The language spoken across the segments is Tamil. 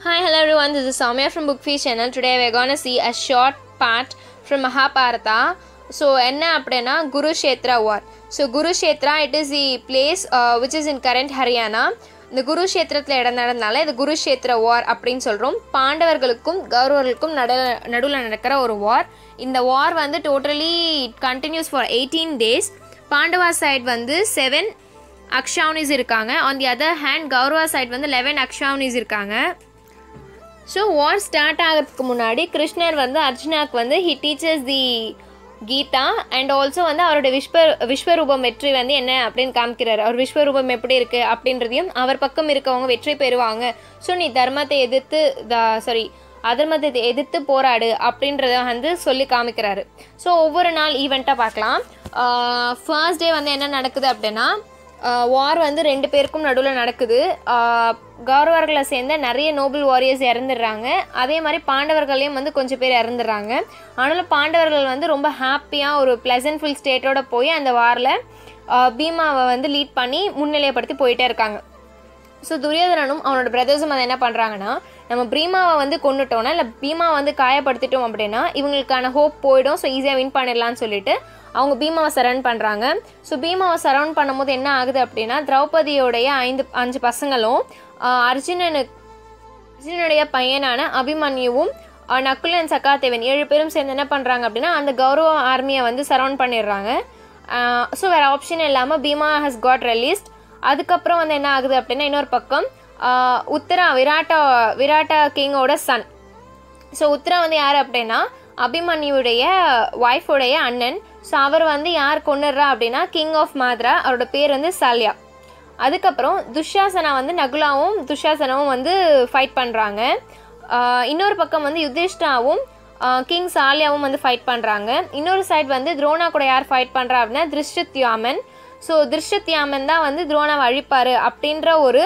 Hi, hello everyone. This is Soumya from Bookfeast channel. Today we're gonna see a short part from Mahabharata. So என்ன அப்படின்னா Kurukshetra war so Kurukshetra it is the place which is in current Haryana இந்த குருஷேத்திரத்தில் இடம் நடந்தனால இது குருஷேத்ர வார் அப்படின்னு சொல்கிறோம் பாண்டவர்களுக்கும் கௌரவர்களுக்கும் நடு நடுவில் நடக்கிற ஒரு வார் இந்த வார் வந்து totally it continues for eighteen days Pandava side வந்து செவன் அக்ஷாவனிஸ் இருக்காங்க on the other hand Kaurava side வந்து லெவன் அக்ஷாவனிஸ் இருக்காங்க ஸோ வார் ஸ்டார்ட் ஆகிறதுக்கு முன்னாடி கிருஷ்ணர் வந்து அர்ஜுனாக்கு வந்து he teaches the Gita and also வந்து அவரோட விஸ்வ விஸ்வரூபம் வெற்றி வந்து என்ன அப்படின்னு காமிக்கிறார் அவர் விஸ்வரூபம் எப்படி இருக்குது அப்படின்றதையும் அவர் பக்கம் இருக்கவங்க வெற்றி பெறுவாங்க ஸோ நீ தர்மத்தை எதிர்த்து த சாரி அதர்மத்தை எதிர்த்து போராடு அப்படின்றத வந்து சொல்லி காமிக்கிறாரு ஸோ ஒவ்வொரு நாள் ஈவெண்ட்டாக பார்க்கலாம் ஃபர்ஸ்ட் டே வந்து என்ன நடக்குது அப்படின்னா வார் வந்து ரெண்டு பேருக்கும் நடுவில் நடக்குது ஆஹ் கௌரவர்களை சேர்ந்த நிறைய நோபல் வாரியர்ஸ் இறந்துடுறாங்க அதே மாதிரி பாண்டவர்களையும் வந்து கொஞ்சம் பேர் இறந்துடுறாங்க ஆனாலும் பாண்டவர்கள் வந்து ரொம்ப ஹாப்பியாக ஒரு ப்ளசன்ட்ஃபுல் ஸ்டேட்டோட போய் அந்த வாரில் பீமாவை வந்து லீட் பண்ணி முன்னிலைப்படுத்தி போயிட்டே இருக்காங்க ஸோ துரியோதனனும் அவனோட பிரதர்ஸும் அதை என்ன பண்ணுறாங்கன்னா நம்ம பீமாவை வந்து கொண்டுட்டோம்னா இல்லை பீமா வந்து காயப்படுத்திட்டோம் அப்படின்னா இவங்களுக்கான ஹோப் போயிடும் ஸோ ஈஸியாக வின் பண்ணிடலாம்னு சொல்லிட்டு அவங்க பீமாவை சரவுண்ட் பண்ணுறாங்க ஸோ பீமாவை சரவுண்ட் பண்ணும்போது என்ன ஆகுது அப்படின்னா திரௌபதியோடைய ஐந்து அஞ்சு பசங்களும் ஆஹ் அர்ஜுனனுக்கு அர்ஜுனுடைய பையனான அபிமன்யுவும் ஆஹ் நக்குலன் சக்காதேவன் ஏழு பேரும் சேர்ந்து என்ன பண்ணுறாங்க அப்படின்னா அந்த கௌரவ ஆர்மியை வந்து சரவுண்ட் பண்ணிடுறாங்க ஸோ வேறு ஆப்ஷன் இல்லாமல் பீமா ஹஸ் காட் ரிலீஸ்ட் அதுக்கப்புறம் வந்து என்ன ஆகுது அப்படின்னா இன்னொரு பக்கம் ஆஹ் உத்தரா விராட்டா விராட்டா கிங்கோட சன் ஸோ உத்தரா வந்து யார் அப்படின்னா அபிமன்யுடைய ஒய்ஃபுடைய அண்ணன் ஸோ அவர் வந்து யார் கொண்டுடுறா அப்படின்னா கிங் ஆஃப் மாத்ரா அவரோட பேர் வந்து சல்யா அதுக்கப்புறம் துஷாசனா வந்து நகுலாவும் துஷாசனாவும் வந்து ஃபைட் பண்ணுறாங்க இன்னொரு பக்கம் வந்து யுதிஷ்டாவும் கிங் சாலியாவும் வந்து ஃபைட் பண்ணுறாங்க இன்னொரு சைடு வந்து துரோணா கூட யார் ஃபைட் பண்ணுறா அப்படின்னா திருஷ்டத்யாமன் ஸோ திருஷ்டத்யாமன் தான் வந்து துரோணாவை அழிப்பார் அப்படின்ற ஒரு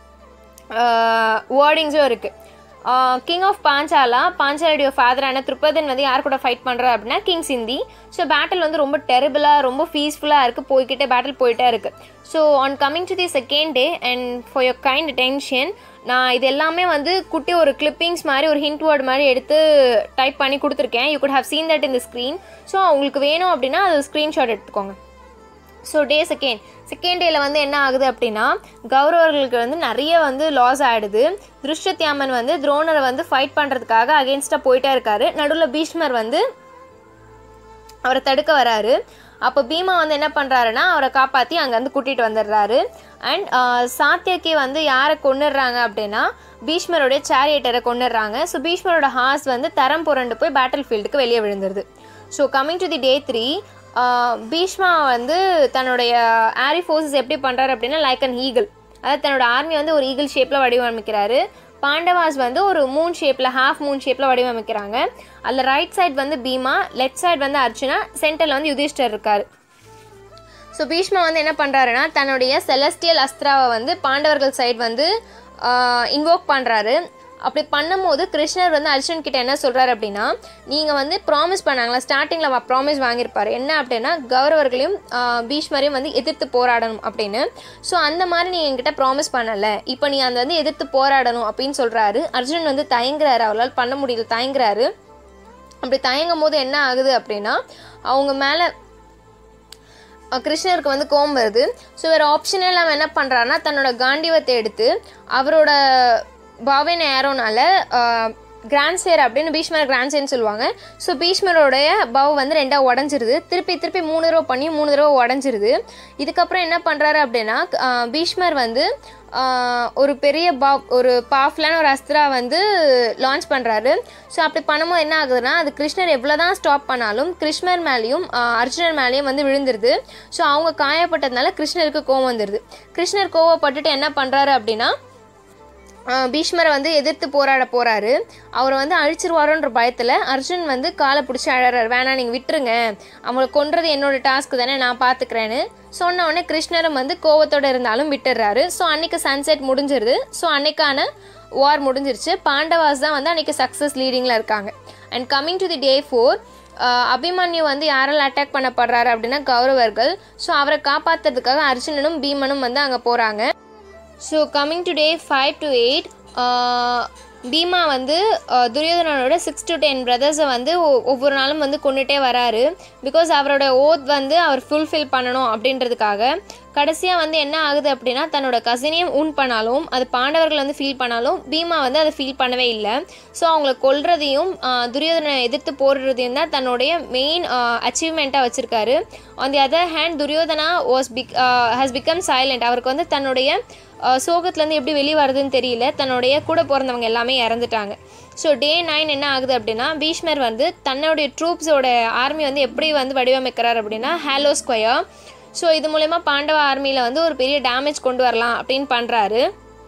வேர்டிங்ஸும் இருக்குது கிங் ஆஃப் பாஞ்சாலா பாஞ்சாலுடைய ஃபாதரான திருப்பதன் வந்து யார் கூட ஃபைட் பண்ணுறா அப்படின்னா கிங் சிந்தி ஸோ பேட்டில் வந்து ரொம்ப டெரிபிளாக ரொம்ப பீஸ்ஃபுல்லாக இருக்குது போய்கிட்டே பேட்டில் போயிட்டே இருக்குது so on coming to the second day and for your kind attention நான் இது எல்லாமே வந்து குட்டி ஒரு கிளிப்பிங்ஸ் மாதிரி ஒரு ஹிண்ட் வேர்டு மாதிரி எடுத்து டைப் பண்ணி கொடுத்துருக்கேன் you could have seen that இந்த ஸ்க்ரீன் ஸோ உங்களுக்கு வேணும் அப்படின்னா அது ஸ்க்ரீன்ஷாட் எடுத்துக்கோங்க ஸோ டே செகண்ட் செகண்ட் டேயில் வந்து என்ன ஆகுது அப்படின்னா கௌரவர்களுக்கு வந்து நிறைய வந்து லாஸ் ஆகிடுது திருஷ்டத்யாமன் வந்து துரோணரை வந்து ஃபைட் பண்ணுறதுக்காக அகேன்ஸ்டாக போயிட்டே இருக்காரு நடுவில் பீஷ்மர் வந்து அவரை தடுக்க வராரு அப்போ பீமா வந்து என்ன பண்ணுறாருன்னா அவரை காப்பாற்றி அங்கேருந்து கூட்டிகிட்டு வந்துடுறாரு அண்ட் சாத்தியக்கி வந்து யாரை கொண்டுடுறாங்க அப்படின்னா பீஷ்மருடைய சேரியட்டரை கொண்டுடுறாங்க ஸோ பீஷ்மரோட ஹார்ஸ் வந்து தரம் புரண்டு போய் பேட்டில் ஃபீல்டுக்கு வெளியே விழுந்துருது so coming to the day three Bhishma வந்து தன்னுடைய ஆரி ஃபோர்ஸஸ் எப்படி பண்ணுறாரு அப்படின்னா லைக் அன் ஈகிள் அதாவது தன்னோட ஆர்மி வந்து ஒரு ஈகிள் ஷேப்பில் வடிவமைக்கிறாரு பாண்டவாஸ் வந்து ஒரு மூன் ஷேப்பில் ஹாஃப் மூன் ஷேப்பில் வடிவமைக்கிறாங்க அதில் ரைட் சைடு வந்து பீமா லெஃப்ட் சைடு வந்து அர்ஜுனா சென்டரில் வந்து யுதிஷ்டர் இருக்கார் ஸோ பீஷ்மா வந்து என்ன பண்ணுறாருன்னா தன்னுடைய செலஸ்டியல் அஸ்திராவை வந்து பாண்டவர்கள் சைடு வந்து இன்வோக் பண்ணுறாரு அப்படி பண்ணும்போது கிருஷ்ணர் வந்து அர்ஜுன் கிட்ட என்ன சொல்கிறாரு அப்படின்னா நீங்கள் வந்து ப்ராமிஸ் பண்ணாங்களா ஸ்டார்டிங்கில் ப்ராமிஸ் வாங்கியிருப்பாரு என்ன அப்படின்னா கௌரவர்களையும் பீஷ்மரையும் வந்து எதிர்த்து போராடணும் அப்படின்னு ஸோ அந்த மாதிரி நீங்கள் என்கிட்ட ப்ராமிஸ் பண்ணலை இப்போ நீ அந்த வந்து எதிர்த்து போராடணும் அப்படின்னு சொல்கிறாரு அர்ஜுன் வந்து தயங்குறாரு அவரால் பண்ண முடியல தயங்குறாரு அப்படி தயங்கும் போது என்ன ஆகுது அப்படின்னா அவங்க மேலே கிருஷ்ணருக்கு வந்து கோம் வருது ஸோ வேறு ஆப்ஷனே இல்லாமல் என்ன பண்ணுறாருன்னா தன்னோட காண்டிவத்தை எடுத்து அவரோட பாவேன் ஏரோனால கிராண்ட் சேர் அப்படின்னு பீஷ்மர் கிராண்ட் சேர்னு சொல்லுவாங்க ஸோ பீஷ்மரோடைய பவ் வந்து ரெண்டாக உடஞ்சிருது திருப்பி திருப்பி மூணு தடவை பண்ணி மூணு தடவை உடஞ்சிருது இதுக்கப்புறம் என்ன பண்ணுறாரு அப்படின்னா பீஷ்மர் வந்து ஒரு பெரிய பா ஒரு பாஃப்லான ஒரு அஸ்திரா வந்து லான்ச் பண்ணுறாரு ஸோ அப்படி பண்ணும்போது என்ன ஆகுதுன்னா அது கிருஷ்ணர் எவ்வளோ தான் ஸ்டாப் பண்ணாலும் கிருஷ்ணர் மேலேயும் அர்ஜுனர் மேலேயும் வந்து விழுந்துருது ஸோ அவங்க காயப்பட்டதுனால கிருஷ்ணருக்கு கோவம் வந்துடுது கிருஷ்ணர் கோவப்பட்டுட்டு என்ன பண்ணுறாரு அப்படின்னா பீஷ்மரை வந்து எதிர்த்து போராட போகிறாரு அவரை வந்து அழிச்சிருவாரோன்ற பயத்தில் அர்ஜுன் வந்து காலை பிடிச்சி அழறாரு வேணாம் நீங்கள் விட்டுருங்க அவங்கள கொன்றது என்னோட டாஸ்க்கு தானே நான் பார்த்துக்கிறேன்னு சொன்ன உடனே கிருஷ்ணரும் வந்து கோவத்தோடு இருந்தாலும் விட்டுடுறாரு ஸோ அன்றைக்கி சன்செட் முடிஞ்சிருது ஸோ அன்னைக்கான வார் முடிஞ்சிருச்சு பாண்டவாஸ் தான் வந்து அன்றைக்கி சக்ஸஸ் லீடிங்கில் இருக்காங்க and coming to the day four Abhimanyu வந்து யாரால் அட்டாக் பண்ணப்படுறாரு அப்படின்னா கௌரவர்கள் ஸோ அவரை காப்பாற்றுறதுக்காக அர்ஜுனனும் பீமனும் வந்து அங்கே போகிறாங்க so coming to day five to eight Bhima வந்து அஹ், துரியோதனனோட சிக்ஸ் டு டென் பிரதர்ஸை வந்து ஒ- ஒவ்வொரு நாளும் வந்து கொண்டுட்டே வராரு பிகாஸ் அவரோட ஓத் வந்து அவர் ஃபுல்ஃபில் பண்ணணும் அப்படின்றதுக்காக கடைசியாக வந்து என்ன ஆகுது அப்படின்னா தன்னோட கசினையும் ஊன் பண்ணாலும் அது பாண்டவர்கள் வந்து ஃபீல் பண்ணாலும் பீமா வந்து அதை ஃபீல் பண்ணவே இல்லை ஸோ அவங்கள கொல்றதையும் ஆஹ், துரியோதனை எதிர்த்து போடுறதையும் தான் தன்னுடைய மெயின் அச்சீவ்மெண்ட்டாக வச்சுருக்காரு on the other hand Duryodhana was big has become silent அவருக்கு வந்து தன்னுடைய ஆஹ், சோகத்துலேருந்து எப்படி வெளியே வருதுன்னு தெரியல தன்னுடைய கூட பிறந்தவங்க எல்லாமே இறந்துட்டாங்க ஸோ டே நைன் என்ன ஆகுது அப்படின்னா பீஷ்மர் வந்து தன்னுடைய ட்ரூப்ஸோட ஆர்மி வந்து எப்படி வந்து வடிவமைக்கிறார் அப்படின்னா ஹேலோ ஸ்கொயர் ஸோ இது மூலயமா பாண்டவ ஆர்மியில் வந்து ஒரு பெரிய டேமேஜ் கொண்டு வரலாம் அப்படின்னு பண்ணுறாரு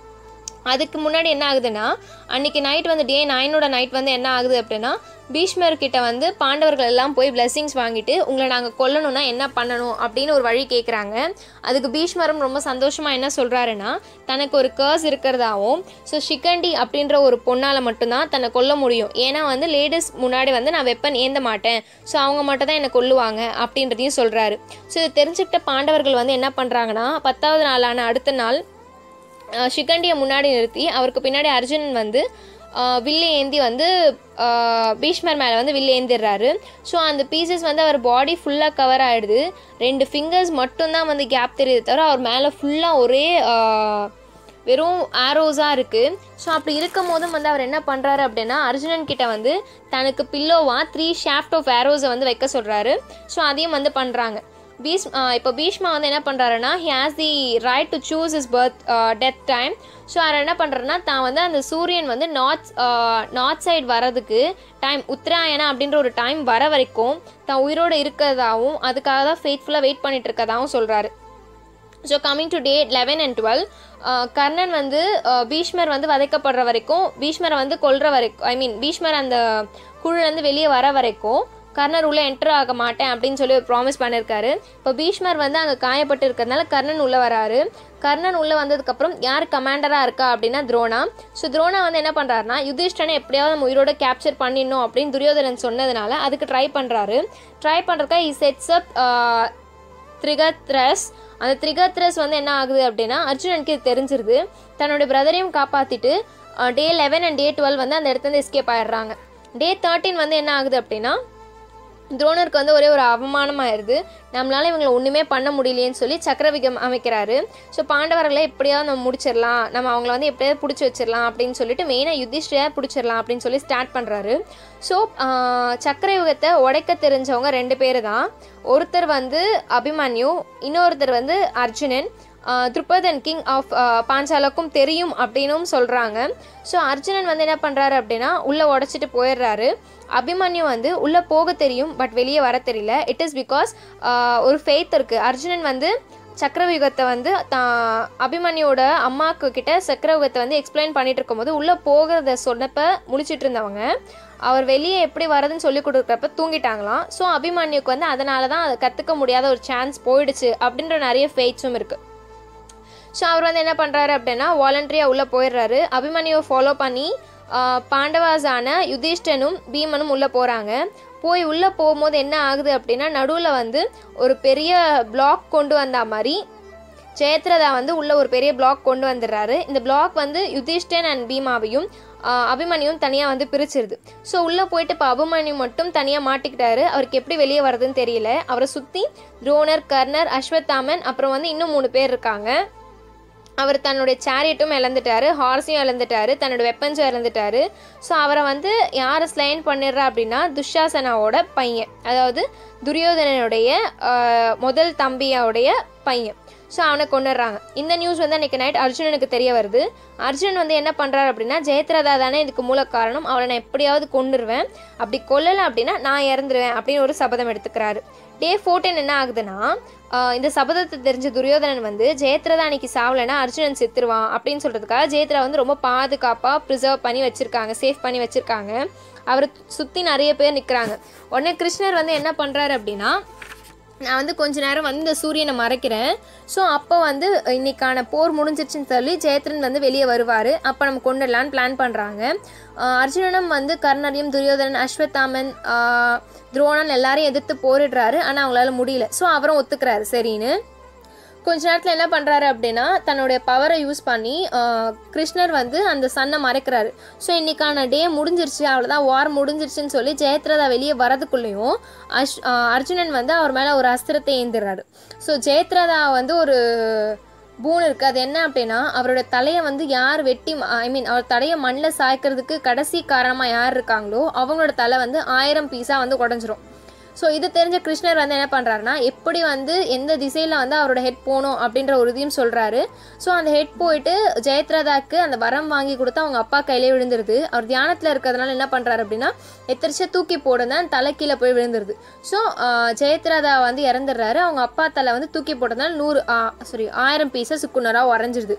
அதுக்கு முன்னாடி என்ன ஆகுதுன்னா அன்னைக்கு நைட் வந்து டே நைனோட நைட் வந்து என்ன ஆகுது அப்படின்னா பீஷ்மர் கிட்ட வந்து பாண்டவர்கள் எல்லாம் போய் பிளெஸிங்ஸ் வாங்கிட்டு உங்களை நாங்கள் கொல்லணும்னா என்ன பண்ணணும் அப்படின்னு ஒரு வழி கேட்குறாங்க அதுக்கு பீஷ்மரும் ரொம்ப சந்தோஷமாக என்ன சொல்கிறாருன்னா தனக்கு ஒரு கேர்ஸ் இருக்கிறதாவும் ஸோ ஷிகண்டி அப்படின்ற ஒரு பொண்ணால் மட்டும்தான் தன்னை கொல்ல முடியும் ஏன்னா வந்து லேடிஸ் முன்னாடி வந்து நான் வெப்பன் ஏந்த மாட்டேன் ஸோ அவங்க மட்டும் தான் என்னை கொல்லுவாங்க அப்படின்றதையும் சொல்கிறாரு ஸோ இது தெரிஞ்சுக்கிட்ட பாண்டவர்கள் வந்து என்ன பண்ணுறாங்கன்னா பத்தாவது நாளான அடுத்த நாள் அஹ் ஷிகண்டியை முன்னாடி நிறுத்தி அவருக்கு பின்னாடி அர்ஜுனன் வந்து அஹ் வில்லு ஏந்தி வந்து அஹ் பீஷ்மர் மேலே வந்து வில்லு ஏந்திடுறாரு ஸோ அந்த பீசஸ் வந்து அவர் பாடி ஃபுல்லாக கவர் ஆகிடுது ரெண்டு ஃபிங்கர்ஸ் மட்டும்தான் வந்து கேப் தெரியுது தவிர அவர் மேலே ஃபுல்லாக ஒரே அஹ், வெறும் ஆரோஸாக இருக்குது ஸோ அப்படி இருக்கும் போதும் வந்து அவர் என்ன பண்ணுறாரு அப்படின்னா அர்ஜுனன் கிட்ட வந்து தனக்கு பில்லோவாக த்ரீ ஷாஃப்ட் ஆஃப் ஆரோஸை வந்து வைக்க சொல்கிறாரு ஸோ அதையும் வந்து பண்ணுறாங்க பீஸ் இப்போ பீஷ்மா வந்து என்ன பண்ணுறாருன்னா he has the right to choose his birth death time so அவர் என்ன பண்ணுறாருன்னா தான் வந்து அந்த சூரியன் வந்து நார்த் நார்த் சைடு வரதுக்கு டைம் உத்தராயணம் அப்படின்ற ஒரு டைம் வர வரைக்கும் தான் உயிரோடு இருக்கிறதாவும் அதுக்காக தான் ஃபெய்த்ஃபுல்லாக வெயிட் பண்ணிட்டு இருக்கதாகவும் சொல்கிறாரு so coming to day eleven and twelve Karnan வந்து அஹ், பீஷ்மர் வந்து வதைக்கப்படுற வரைக்கும் பீஷ்மரை வந்து கொல்ற வரைக்கும் ஐ மீன் பீஷ்மர் அந்த குழுலேருந்து வெளியே வர வரைக்கும் கர்ணர் உள்ளே என்டர் ஆக மாட்டேன் அப்படின்னு சொல்லி ஒரு ப்ராமிஸ் பண்ணியிருக்காரு இப்போ பீஷ்மர் வந்து அங்கே காயப்பட்டு இருக்கிறதுனால கர்ணன் உள்ளே வராரு கர்ணன் உள்ளே வந்ததுக்கப்புறம் யார் கமாண்டராக இருக்கா அப்படின்னா துரோணா ஸோ துரோணா வந்து என்ன பண்ணுறாருனா யுதிஷ்டனை எப்படியாவது நம்ம உயிரோட கேப்சர் பண்ணிடணும் அப்படின்னு துரியோதனன் சொன்னதுனால அதுக்கு ட்ரை பண்ணுறாரு ட்ரை பண்ணுறதுக்காக இ செட்ஸ் அப் த்ரிகத்ரஸ் அந்த த்ரிகத்ரஸ் வந்து என்ன ஆகுது அப்படின்னா அர்ஜுனனுக்கு இது தெரிஞ்சிருது தன்னோட பிரதரையும் காப்பாற்றிட்டு day eleven and day twelve வந்து அந்த இடத்துல எஸ்கேப் ஆயிடுறாங்க டே தேர்ட்டின் வந்து என்ன ஆகுது அப்படின்னா துரோணருக்கு வந்து ஒரே ஒரு அவமானம் ஆயிடுது நம்மளால இவங்களை ஒன்றுமே பண்ண முடியலையேன்னு சொல்லி சக்கரவிகம் அமைக்கிறாரு ஸோ பாண்டவர்களை எப்படியாவது நம்ம முடிச்சிடலாம் நம்ம அவங்கள வந்து எப்படியாவது பிடிச்சி வச்சிடலாம் அப்படின்னு சொல்லிட்டு மெயினாக யுதிஷ்டியா பிடிச்சிடலாம் அப்படின்னு சொல்லி ஸ்டார்ட் பண்ணுறாரு ஸோ சக்கரயுகத்தை உடைக்க தெரிஞ்சவங்க ரெண்டு பேர் தான் ஒருத்தர் வந்து அபிமன்யு இன்னொருத்தர் வந்து Arjunan ah Drupadan king of பாஞ்சாலக்கும் தெரியும் அப்படின்னும் சொல்கிறாங்க ஸோ அர்ஜுனன் வந்து என்ன பண்ணுறாரு அப்படின்னா உள்ளே உடச்சிட்டு போயிடுறாரு அபிமன்யு வந்து உள்ளே போக தெரியும் பட் வெளியே வர தெரியல இட் இஸ் பிகாஸ் ஒரு ஃபெய்த் இருக்குது அர்ஜுனன் வந்து சக்கரவியூகத்தை வந்து தான் அபிமன்யோட அம்மாக்கு கிட்ட சக்கரவியூகத்தை வந்து எக்ஸ்பிளைன் பண்ணிட்டு இருக்கும்போது உள்ளே போகிறத சொன்னப்ப முடிச்சிட்டு இருந்தவங்க அவர் வெளியே எப்படி வரதுன்னு சொல்லி கொடுக்குறப்ப தூங்கிட்டாங்களாம் ஸோ அபிமன்யுக்கு வந்து அதனால தான் அதை கற்றுக்க முடியாத ஒரு சான்ஸ் போயிடுச்சு அப்படின்ற நிறைய ஃபெய்ட்ஸும் இருக்குது ஸோ அவர் வந்து என்ன பண்ணுறாரு அப்படின்னா வாலண்டரியாக உள்ளே போயிடுறாரு அபிமன்யுவை ஃபாலோ பண்ணி ஆஹ், பாண்டவாஸான யுதிஷ்டனும் பீமனும் உள்ளே போகிறாங்க போய் உள்ளே போகும்போது என்ன ஆகுது அப்படின்னா நடுவில் வந்து ஒரு பெரிய பிளாக் கொண்டு வந்த மாதிரி ஜெயத்ரதா வந்து உள்ள ஒரு பெரிய பிளாக் கொண்டு வந்துடுறாரு இந்த பிளாக் வந்து யுதிஷ்டன் அண்ட் பீமாவையும் ஆஹ், அபிமன்யும் தனியாக வந்து பிரிச்சிருது ஸோ உள்ளே போயிட்டு இப்போ அபிமன்யு மட்டும் தனியாக மாட்டிக்கிட்டாரு அவருக்கு எப்படி வெளியே வர்றதுன்னு தெரியல அவரை சுற்றி துரோணர் கர்ணர் அஸ்வத்தாமன் அப்புறம் வந்து இன்னும் மூணு பேர் இருக்காங்க அவர் தன்னுடைய சேரியட்டும் இழந்துட்டாரு ஹார்ஸையும் இழந்துட்டாரு தன்னோட வெப்பன்ஸும் இழந்துட்டாரு ஸோ அவரை வந்து யாரை ஸ்லைன் பண்ணிடுறா அப்படின்னா துஷாசனாவோட பையன் அதாவது துரியோதனனுடைய ஆஹ், முதல் தம்பியோடைய பையன் ஸோ அவனை கொண்டுடுறாங்க இந்த நியூஸ் வந்து அன்றைக்கி நைட் அர்ஜுனனுக்கு தெரிய வருது அர்ஜுனன் வந்து என்ன பண்ணுறாரு அப்படின்னா ஜெயத்ரதா தானே இதுக்கு மூல காரணம் அவளை நான் எப்படியாவது கொண்டுருவேன் அப்படி கொல்லலை அப்படின்னா நான் இறந்துருவேன் அப்படின்னு ஒரு சபதம் எடுத்துக்கிறாரு டே ஃபோர்டீன் என்ன ஆகுதுன்னா ஆஹ் இந்த சபதத்தை தெரிஞ்ச துரியோதனன் வந்து ஜெயத்ரதா அன்னைக்கு சாவலைன்னா அர்ஜுனன் செத்துருவான் அப்படின்னு சொல்கிறதுக்காக ஜெயத்ரா வந்து ரொம்ப பாதுகாப்பாக ப்ரிசர்வ் பண்ணி வச்சுருக்காங்க சேஃப் பண்ணி வச்சுருக்காங்க அவரை சுற்றி நிறைய பேர் நிற்கிறாங்க உடனே கிருஷ்ணர் வந்து என்ன பண்ணுறாரு அப்படின்னா நான் வந்து கொஞ்ச நேரம் வந்து இந்த சூரியனை மறைக்கிறேன் ஸோ அப்போ வந்து இன்னைக்கான போர் முடிஞ்சிருச்சுன்னு சொல்லி ஜெயத்ரன் வந்து வெளியே வருவார் அப்போ நம்ம கொண்டுடலான்னு பிளான் பண்ணுறாங்க அர்ஜுனனும் வந்து கர்ணரையும் துரியோதனன் அஸ்வத்தாமன் ஆஹ், துரோணன் எல்லாரையும் எதிர்த்து போரிடுறாரு ஆனால் அவங்களால முடியல ஸோ அவரும் ஒத்துக்கிறாரு சரின்னு கொஞ்ச நேரத்தில் என்ன பண்ணுறாரு அப்படின்னா தன்னுடைய பவரை யூஸ் பண்ணி ஆஹ், கிருஷ்ணர் வந்து அந்த சன்னை மறைக்கிறாரு ஸோ இன்னைக்கான டே முடிஞ்சிருச்சு அவ்வளோதான் வார் முடிஞ்சிருச்சுன்னு சொல்லி ஜெயத்ரதா வெளியே வரதுக்குள்ளேயும் அஷ் ஆஹ், அர்ஜுனன் வந்து அவர் மேலே ஒரு அஸ்திரத்தை ஏந்திடுறாரு ஸோ ஜெயத்ரதா வந்து ஒரு பூன் இருக்குது அது என்ன அப்படின்னா அவரோட தலையை வந்து யார் வெட்டி ஐ மீன் அவர் தலையை மண்ணில் சாய்க்கிறதுக்கு கடைசி காரணமாக யார் இருக்காங்களோ அவங்களோட தலை வந்து ஆயிரம் பீஸாக வந்து உடஞ்சிரும் ஸோ இது தெரிஞ்ச கிருஷ்ணர் வந்து என்ன பண்ணுறாருனா எப்படி வந்து எந்த திசையில் வந்து அவரோட ஹெட் போகணும் அப்படின்ற ஒரு இதையும் சொல்கிறாரு ஸோ அந்த ஹெட் போயிட்டு ஜெயத்ரதாக்கு அந்த வரம் வாங்கி கொடுத்து அவங்க அப்பா கையிலே விழுந்துருது அவர் தியானத்தில் இருக்கிறதுனால என்ன பண்ணுறாரு அப்படின்னா எத்திரிச்சா தூக்கி போடுதான் தலை கீழே போய் விழுந்துருது ஸோ ஜெயத்ரதா வந்து இறந்துடுறாரு அவங்க அப்பா தலை வந்து தூக்கி போட்டதுனால நூறு சாரி ஆயிரம் பீஸஸ் சுக்குனராக உறைஞ்சிருது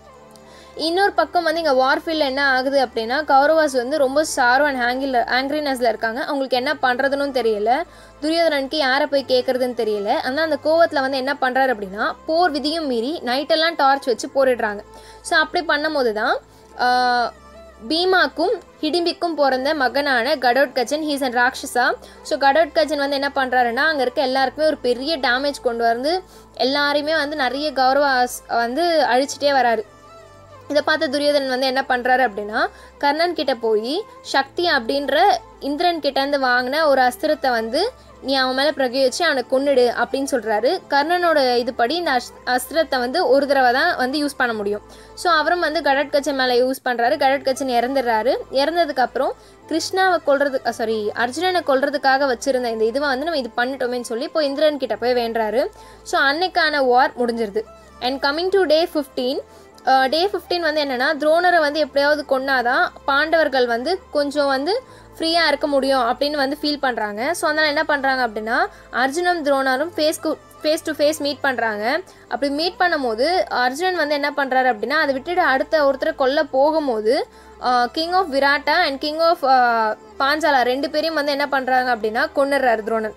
இன்னொரு பக்கம் வந்து இங்கே வார்ஃபீல்டில் என்ன ஆகுது அப்படின்னா கௌரவாஸ் வந்து ரொம்ப சாரோ அண்ட் ஹேங்கில் ஆங்க்ரினஸில் இருக்காங்க அவங்களுக்கு என்ன பண்ணுறதுன்னு தெரியல துரியோதனனுக்கு யாரை போய் கேட்குறதுன்னு தெரியல ஆனால் அந்த கோவத்தில் வந்து என்ன பண்ணுறாரு அப்படின்னா போர் விதியும் மீறி நைட்டெல்லாம் டார்ச் வச்சு போரிடுறாங்க ஸோ அப்படி பண்ணும்போது தான் ஆஹ், பீமாக்கும் ஹிடிம்பிக்கும் பிறந்த மகனான Ghatotkachan he's and rakshasa so Ghatotkachan வந்து என்ன பண்ணுறாருன்னா அங்கே இருக்க எல்லாருக்குமே ஒரு பெரிய டேமேஜ் கொண்டு வந்து எல்லாரையுமே வந்து நிறைய கௌரவாஸ் வந்து அழிச்சிட்டே வராரு இதை பார்த்த துரியோதனன் வந்து என்ன பண்ணுறாரு அப்படின்னா கர்ணன் கிட்ட போய் சக்தி அப்படின்ற இந்திரன் கிட்ட இருந்து வாங்கின ஒரு அஸ்திரத்தை வந்து நீ அவன் மேலே பிரயோகிச்சு அவனை கொன்னுடு அப்படின்னு சொல்கிறாரு கர்ணனோட இதுபடி இந்த அஸ் அஸ்திரத்தை வந்து ஒரு தடவை தான் வந்து யூஸ் பண்ண முடியும் ஸோ அவரும் வந்து கடற்கச்சன் மேலே யூஸ் பண்ணுறாரு கடற்கச்சன் இறந்துடுறாரு இறந்ததுக்கப்புறம் கிருஷ்ணாவை கொல்றது சாரி அர்ஜுனனை கொல்றதுக்காக வச்சிருந்த இந்த இதுவை வந்து நம்ம இது பண்ணிட்டோமேன்னு சொல்லி இப்போ இந்திரன் கிட்ட போய் வேண்டுறாரு ஸோ அன்னைக்கான வார் முடிஞ்சிருது and coming to day fifteen day fifteen வந்து என்னென்னா துரோணரை வந்து எப்படியாவது கொன்னாதான் பாண்டவர்கள் வந்து கொஞ்சம் வந்து ஃப்ரீயாக இருக்க முடியும் அப்படின்னு வந்து ஃபீல் பண்ணுறாங்க ஸோ அதனால் என்ன பண்ணுறாங்க அப்படின்னா அர்ஜுனும் துரோணரும் ஃபேஸ்க்கு ஃபேஸ் டு ஃபேஸ் மீட் பண்ணுறாங்க அப்படி மீட் பண்ணும்போது அர்ஜுனன் வந்து என்ன பண்ணுறாரு அப்படின்னா அதை விட்டுட்டு அடுத்த ஒருத்தரை கொல்ல போகும்போது king of Virata and king of Panchala ரெண்டு பேரையும் வந்து என்ன பண்ணுறாங்க அப்படின்னா கொன்னுடுறாரு துரோணன்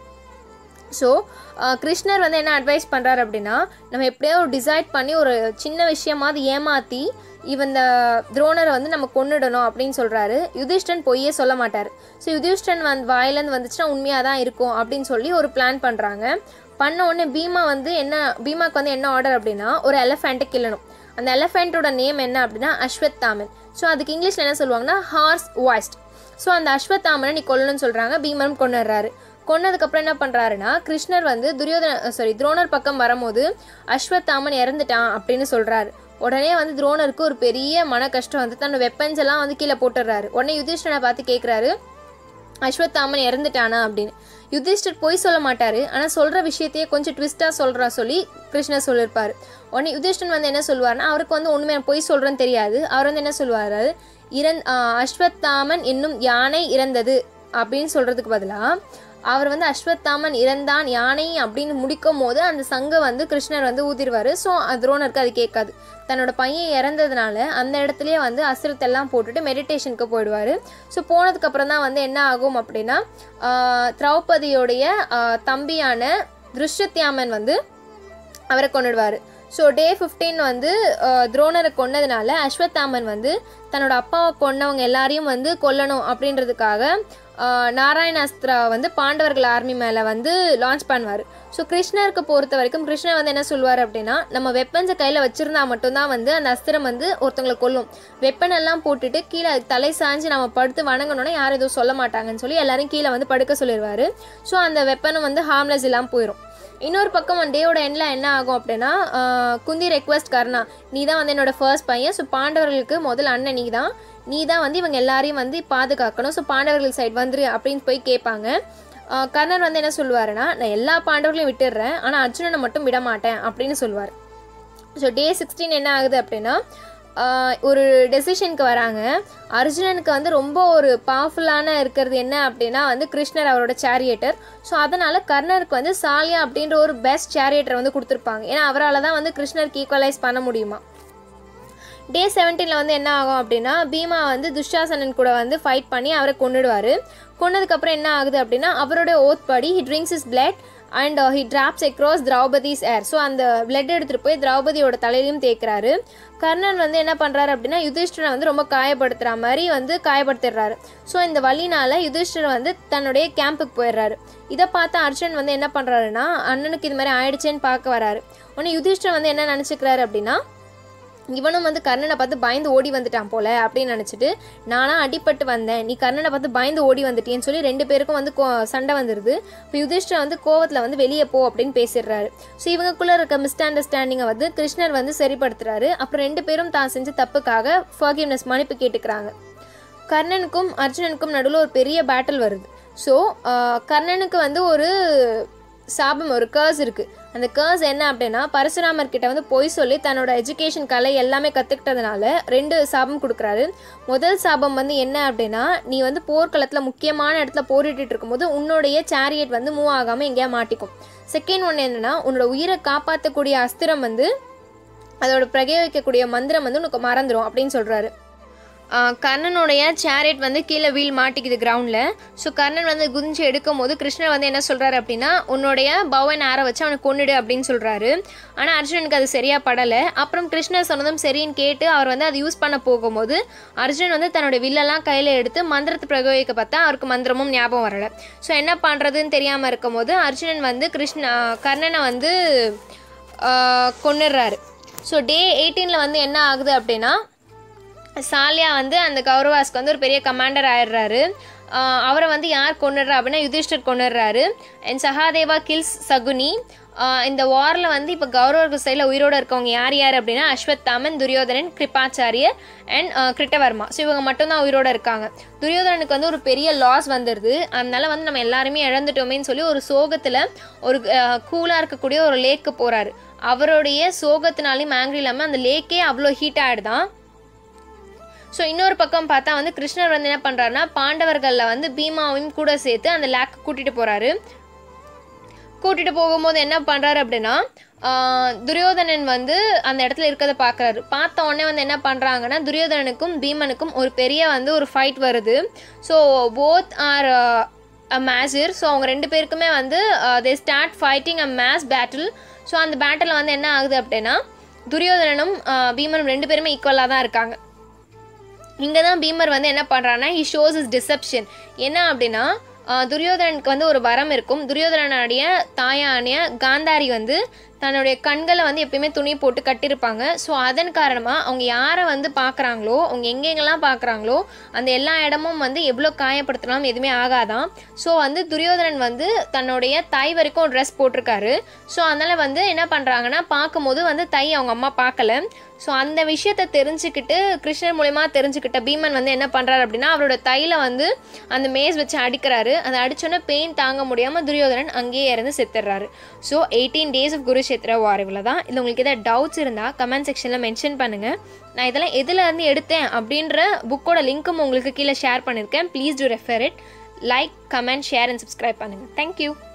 ஸோ கிருஷ்ணர் வந்து என்ன அட்வைஸ் பண்ணுறாரு அப்படின்னா நம்ம எப்படியோ ஒரு டிசைட் பண்ணி ஒரு சின்ன விஷயமாவது ஏமாற்றி இவன் இந்த துரோணரை வந்து நம்ம கொன்னுடணும் அப்படின்னு சொல்கிறாரு யுதிஷ்டன் பொய்யே சொல்ல மாட்டார் ஸோ யுதிஷ்டன் வந்து வாயிலேருந்து வந்துச்சுன்னா உண்மையாக தான் இருக்கும் அப்படின்னு சொல்லி ஒரு பிளான் பண்ணுறாங்க பண்ண உடனே பீமா வந்து என்ன பீமாக்கு வந்து என்ன ஆர்டர் அப்படின்னா ஒரு எலஃபெண்ட்டை கிள்ளணும் அந்த எலஃபெண்ட்டோட நேம் என்ன அப்படின்னா அஸ்வத்தாமன் ஸோ அதுக்கு இங்கிலீஷில் என்ன சொல்லுவாங்கன்னா ஹார்ஸ் வாய்ஸ்ட் ஸோ அந்த அஸ்வத்தாமனை நீ கொல்லணும்னு சொல்கிறாங்க பீமரும் கொண்டுடுறாரு கொன்னதுக்கப்புறம் என்ன பண்ணுறாருன்னா கிருஷ்ணர் வந்து துரியோதன சாரி துரோணர் பக்கம் வரும்போது அஸ்வத்தாமன் இறந்துட்டான் அப்படின்னு சொல்கிறாரு உடனே வந்து துரோணருக்கு ஒரு பெரிய மன கஷ்டம் வந்து தன்னோட வெப்பன்ஸ் எல்லாம் வந்து கீழே போட்டுடுறாரு உடனே யுதிஷ்டனை பார்த்து கேட்குறாரு அஸ்வத்தாமன் இறந்துட்டானா அப்படின்னு யுதிஷ்டர் பொய் சொல்ல மாட்டாரு ஆனால் சொல்கிற விஷயத்தையே கொஞ்சம் ட்விஸ்ட்டாக சொல்கிறா சொல்லி கிருஷ்ணர் சொல்லியிருப்பார் உடனே யுதிஷ்டன் வந்து என்ன சொல்லுவார்னா அவருக்கு வந்து ஒன்றுமே பொய் சொல்கிறேன்னு தெரியாது அவர் வந்து என்ன சொல்லுவார் இறந் ஆஹ் அஸ்வத்தாமன் என்னும் யானை இறந்தது அப்படின்னு சொல்கிறதுக்கு பதிலாக அவர் வந்து அஸ்வத்தாமன் இறந்தான் யானை அப்படின்னு முடிக்கும் போது அந்த சங்கம் வந்து கிருஷ்ணர் வந்து ஊதிடுவார் ஸோ துரோணருக்கு அது கேட்காது தன்னோட பையன் இறந்ததுனால அந்த இடத்துலயே வந்து அசுரத்தெல்லாம் போட்டுட்டு மெடிடேஷனுக்கு போயிடுவார் ஸோ போனதுக்கப்புறம் தான் வந்து என்ன ஆகும் அப்படின்னா ஆஹ் திரௌபதியோடைய ஆஹ் தம்பியான திருஷ்யத்யாமன் வந்து அவரை கொண்டுடுவார் ஸோ டே 15 வந்து அஹ், துரோணரை கொன்னதுனால அஸ்வத்தாமன் வந்து தன்னோட அப்பாவை கொன்னவங்க எல்லாரையும் வந்து கொல்லணும் அப்படின்றதுக்காக அஹ், நாராயணாஸ்திரா வந்து பாண்டவர்கள் ஆர்மி மேலே வந்து லான்ச் பண்ணுவார் ஸோ கிருஷ்ணருக்கு பொறுத்த வரைக்கும் கிருஷ்ணர் வந்து என்ன சொல்லுவார் அப்படின்னா நம்ம வெப்பன்ஸை கையில் வச்சுருந்தா மட்டும்தான் வந்து அந்த அஸ்திரம் வந்து ஒருத்தவங்களை கொல்லும் வெப்பன் எல்லாம் போட்டுட்டு கீழே அதுக்கு தலை சாஞ்சு நம்ம படுத்து வணங்கணும்னா யாரும் எதுவும் சொல்ல மாட்டாங்கன்னு சொல்லி எல்லாரும் கீழே வந்து படுக்க சொல்லிடுவார் ஸோ அந்த வெப்பனும் வந்து ஹார்ம்லெஸ் இல்லாமல் போயிடும் இன்னொரு பக்கம் டேயோட எண்டில் என்ன ஆகும் அப்படின்னா ஆஹ், குந்தி ரெக்வஸ்ட் கர்ணா நீ தான் வந்து என்னோட ஃபர்ஸ்ட் பையன் ஸோ பாண்டவர்களுக்கு முதல் அண்ணன் நீ தான் நீ தான் வந்து இவங்க எல்லாரையும் வந்து பாதுகாக்கணும் ஸோ பாண்டவர்கள் சைடு வந்துரு அப்படின்னு போய் கேட்பாங்க ஆஹ், கர்ணர் வந்து என்ன சொல்லுவாருன்னா நான் எல்லா பாண்டவர்களையும் விட்டுடுறேன் ஆனால் அர்ஜுனனை மட்டும் விட மாட்டேன் அப்படின்னு சொல்லுவார் ஸோ டே சிக்ஸ்டீன் என்ன ஆகுது அப்படின்னா ஆஹ், ஒரு டெசிஷனுக்கு வராங்க அர்ஜுனனுக்கு வந்து ரொம்ப ஒரு பவர்ஃபுல்லான இருக்கிறது என்ன அப்படின்னா வந்து கிருஷ்ணர் அவரோட சேரியேட்டர் ஸோ அதனால் கர்ணருக்கு வந்து சாலியா அப்படின்ற ஒரு பெஸ்ட் சேரியேட்டரை வந்து கொடுத்துருப்பாங்க ஏன்னா அவரால் தான் வந்து கிருஷ்ணருக்கு ஈக்குவலைஸ் பண்ண முடியுமா டே செவன்டீனில் வந்து என்ன ஆகும் அப்படின்னா பீமா வந்து துஷாசனன் கூட வந்து ஃபைட் பண்ணி அவரை கொன்னுடுவார் கொன்னதுக்கப்புறம் என்ன ஆகுது அப்படின்னா அவரோட ஓத் படி he drinks his blood and he drops across Draupadi's hair so அந்த பிளட் எடுத்துகிட்டு போய் திரௌபதியோட தலையிலையும் தேய்க்கிறாரு கர்ணன் வந்து என்ன பண்ணுறாரு அப்படின்னா யுதிஷ்டரை வந்து ரொம்ப காயப்படுத்துகிற மாதிரி வந்து காயப்படுத்திடுறாரு ஸோ இந்த வழினால யுதிஷ்டர் வந்து தன்னுடைய கேம்புக்கு போயிடுறாரு இதை பார்த்து அர்ஜுன் வந்து என்ன பண்ணுறாருன்னா அண்ணனுக்கு இது மாதிரி ஆயிடுச்சேன்னு பார்க்க வராரு உடனே யுதிஷ்டர் வந்து என்ன நினச்சிக்கிறாரு அப்படின்னா இவனும் வந்து கர்ணனை பார்த்து பயந்து ஓடி வந்துட்டான் போல அப்படின்னு நினச்சிட்டு நானா அடிபட்டு வந்தேன் நீ கர்ணனை பார்த்து பயந்து ஓடி வந்துட்டியேன்னு சொல்லி ரெண்டு பேருக்கும் வந்து கோ சண்டை வந்துடுது இப்போ யுதிஷ்டர் வந்து கோவத்தில் வந்து வெளியே போ அப்படின்னு பேசிடுறாரு ஸோ இவங்களுக்குள்ள இருக்க மிஸ் அண்டர்ஸ்டாண்டிங்கை வந்து கிருஷ்ணர் வந்து சரிப்படுத்துறாரு அப்புறம் ரெண்டு பேரும் தான் செஞ்ச தப்புக்காக ஃபர்கிவ்னஸ் மன்னிப்பு கேட்டுக்கிறாங்க கர்ணனுக்கும் அர்ஜுனனுக்கும் நடுவில் ஒரு பெரிய பேட்டில் வருது ஸோ கர்ணனுக்கு வந்து ஒரு சாபம் ஒரு கேர்ஸ் இருக்குது அந்த கேர்ஸ் என்ன அப்படின்னா பரசுராமர் கிட்ட வந்து பொய் சொல்லி தன்னோட எஜுகேஷன் கலை எல்லாமே கற்றுக்கிட்டதுனால ரெண்டு சாபம் கொடுக்குறாரு முதல் சாபம் வந்து என்ன அப்படின்னா நீ வந்து போர்க்களத்தில் முக்கியமான இடத்துல போரிட்டுட்டு இருக்கும்போது உன்னுடைய சேரியட் வந்து மூவ் ஆகாமல் எங்கேயா மாட்டிக்கும் செகண்ட் ஒன்று என்னன்னா உன்னோட உயிரை காப்பாற்றக்கூடிய அஸ்திரம் வந்து அதோட பிரயோகிக்கக்கூடிய மந்திரம் வந்து உனக்கு மறந்துடும் அப்படின்னு சொல்கிறாரு கர்ணனுடைய சேரியட் வந்து கீழே வீல் மாட்டிக்குது கிரவுண்டில் ஸோ கர்ணன் வந்து குதிஞ்சு எடுக்கும் போது கிருஷ்ணர் வந்து என்ன சொல்கிறாரு அப்படின்னா உன்னுடைய பவன் ஆரை வச்சு அவனை கொன்னுடு அப்படின்னு சொல்கிறாரு ஆனால் அர்ஜுனனுக்கு அது சரியாக படலை அப்புறம் கிருஷ்ணர் சொன்னதும் சரின்னு கேட்டு அவர் வந்து அதை யூஸ் பண்ண போகும்போது அர்ஜுன் வந்து தன்னோட வில்லெல்லாம் கையில் எடுத்து மந்திரத்தை பிரயோகிக்க பார்த்தா அவருக்கு மந்திரமும் ஞாபகம் வரலை ஸோ என்ன பண்ணுறதுன்னு தெரியாமல் இருக்கும்போது அர்ஜுனன் வந்து கிருஷ்ண கர்ணனை வந்து கொன்னுடுறாரு ஸோ டே எயிட்டீனில் வந்து என்ன ஆகுது அப்படின்னா சாலியா வந்து அந்த கௌரவாஸ்க்கு வந்து ஒரு பெரிய கமாண்டர் ஆயிடுறாரு ஆஹ் அவரை வந்து யார் கொண்டுடுறா அப்படின்னா யுதிஷ்டர் கொண்டுடுறாரு and Sahadeva kills Shakuni ah இந்த வாரில் வந்து இப்போ கௌரவர்கள் சைடில் உயிரோடு இருக்கவங்க யார் யார் அப்படின்னா அஸ்வத்தாமன் துரியோதனன் கிருபாச்சாரியர் அண்ட் கிருட்டவர்மா ஸோ இவங்க மட்டும்தான் உயிரோடு இருக்காங்க துரியோதனனுக்கு வந்து ஒரு பெரிய லாஸ் வந்துடுது அதனால வந்து நம்ம எல்லாருமே இழந்துட்டோமேன்னு சொல்லி ஒரு சோகத்தில் ஒரு கூலாக இருக்கக்கூடிய ஒரு லேக்கு போகிறாரு அவருடைய சோகத்தினாலையும் ஆங்கிரி இல்லாமல் அந்த லேக்கே அவ்வளோ ஹீட் ஆகிடுதான் ஸோ இன்னொரு பக்கம் பார்த்தா வந்து கிருஷ்ணர் வந்து என்ன பண்ணுறாருன்னா பாண்டவர்களில் வந்து பீமாவையும் கூட சேர்த்து அந்த லேக் கூட்டிகிட்டு போகிறாரு கூட்டிகிட்டு போகும்போது என்ன பண்ணுறாரு அப்படின்னா ஆஹ், துரியோதனன் வந்து அந்த இடத்துல இருக்கிறத பார்க்குறாரு பார்த்த உடனே வந்து என்ன பண்ணுறாங்கன்னா துரியோதனனுக்கும் பீமனுக்கும் ஒரு பெரிய வந்து ஒரு ஃபைட் வருது so both are a maser so அவங்க ரெண்டு பேருக்குமே வந்து they start fighting a mace battle so அந்த பேட்டில் வந்து என்ன ஆகுது அப்படின்னா துரியோதனனும் ஆஹ், பீமனும் ரெண்டு பேருமே ஈக்குவலாக தான் இருக்காங்க இங்கே தான் பீமர் வந்து என்ன பண்ணுறான்னா ஹி ஷோஸ் இஸ் டிசப்ஷன் என்ன அப்படின்னா ஆஹ், துரியோதனனுக்கு வந்து ஒரு வரம் இருக்கும் துரியோதனனுடைய தாயானிய காந்தாரி வந்து தன்னுடைய கண்களை வந்து எப்பயுமே துணி போட்டு கட்டியிருப்பாங்க ஸோ அதன் காரணமாக அவங்க யாரை வந்து பார்க்குறாங்களோ அவங்க எங்கெங்கெல்லாம் பார்க்குறாங்களோ அந்த எல்லா இடமும் வந்து எவ்வளோ காயப்படுத்தினாலும் எதுவுமே ஆகாதான் ஸோ வந்து துரியோதனன் வந்து தன்னுடைய தை வரைக்கும் ட்ரெஸ் போட்டிருக்காரு ஸோ அதனால் வந்து என்ன பண்ணுறாங்கன்னா பார்க்கும்போது வந்து தை அவங்க அம்மா பார்க்கல ஸோ அந்த விஷயத்தை தெரிஞ்சுக்கிட்டு கிருஷ்ணர் மூலயமா தெரிஞ்சுக்கிட்ட பீமன் வந்து என்ன பண்ணுறாரு அப்படின்னா அவரோட தையில வந்து அந்த மேஸ் வச்சு அடிக்கிறாரு அதை அடிச்சோன்னே பெயின் தாங்க முடியாமல் துரியோதனன் அங்கேயே இறந்து செத்துடுறாரு so eighteen days of Kurukshetra war இவ்வளோ தான் இதில் உங்களுக்கு எதாவது டவுட்ஸ் இருந்தால் கமெண்ட் செக்ஷனில் மென்ஷன் பண்ணுங்கள் நான் இதெல்லாம் எதுல இருந்து எடுத்தேன் அப்படின்ற புக்கோட லிங்க்கும் உங்களுக்கு கீழே ஷேர் பண்ணியிருக்கேன் please to refer it like comment share and subscribe பண்ணுங்கள் தேங்க்யூ